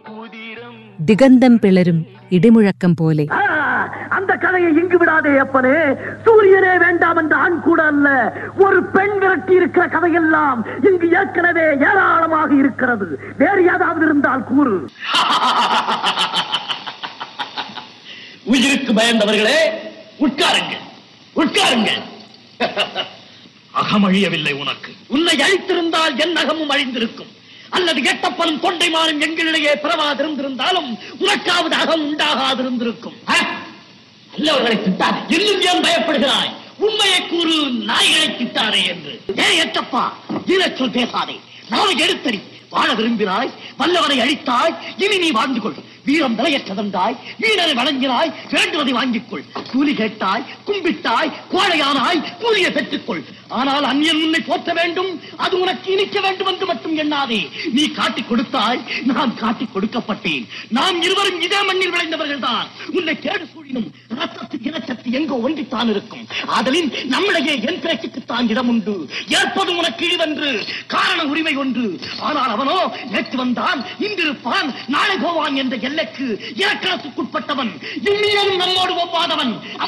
ദിഗന്തം പിളരും ഇടിമുഴക്കം പോലെ ஆ, அந்த கதையை இங்கு விடாதே அப்பனே சூரியனே வேண்டாம் என்ற ஆண் கூட அல்ல ஒரு பெண் விரட்டி இருக்கிற கதையெல்லாம் இங்கு ஏற்கனவே ஏராளமாக இருக்கிறது வேறு ஏதாவது இருந்தால் கூறு உயிருக்கு பயந்தவர்களே உட்காருங்கள் உட்காருங்கள் அகமழியவில்லை உனக்கு உன்னை அழித்திருந்தால் என் அகமும் அழிந்திருக்கும் அல்லது எட்டப்பனும் தொண்டைமானும் எங்களிடையே பிறவாதிருந்திருந்தாலும் உனக்காவது அகம் உண்டாகாதிருந்திருக்கும் ஆ? நல்லவர்களை திட்டாதே இன்னும் ஏன் பயப்படுகிறாய் உண்மையை கூறு நாய்களை திட்டாதே என்று ஏ எட்டப்பா ஈரச்சொல் பேசாதே நாளை எடுத்தறி வாழ விரும்பினாய் வல்லவனை அழித்தாய் இனி நீ வாழ்ந்து கொள் வீரம் விலையற்றதென்றாய் வீரரை வழங்கினாய் வேண்டுவதை வாங்கிக் கொள் கூலி கேட்டாய் கும்பிட்டாய் கோழையானாய் கூலியை பெற்றுக்கொள் ஆனால் அந்நியன் உன்னை போற்ற வேண்டும் அது உனக்கு இனிக்க வேண்டும் என்று மட்டும் எண்ணாதே நீ காட்டிக் கொடுத்தாய் நான் காட்டிக் கொடுக்கப்பட்டேன் நாம் இருவரும் இதே மண்ணில் விளைந்தவர்கள் தான் உன்னை தேடு சூழினும் ரத்தத்து இனச்சத்து எங்கோ ஒன்றித்தான் இருக்கும் ஆதலின் நம்மிடையே என் பேச்சுக்குத்தான் இடம் உண்டு ஏற்பது உனக்கு இழிவென்று காரண உரிமை ஒன்று ஆனால் அவனோ நேற்று வந்தான் இன்றிருப்பான் நாளை போவான் என்ற எல்லைக்கு இலக்கணத்துக்குட்பட்டவன் இந்நியமும் நம்மோடு ஒவ்வாதவன்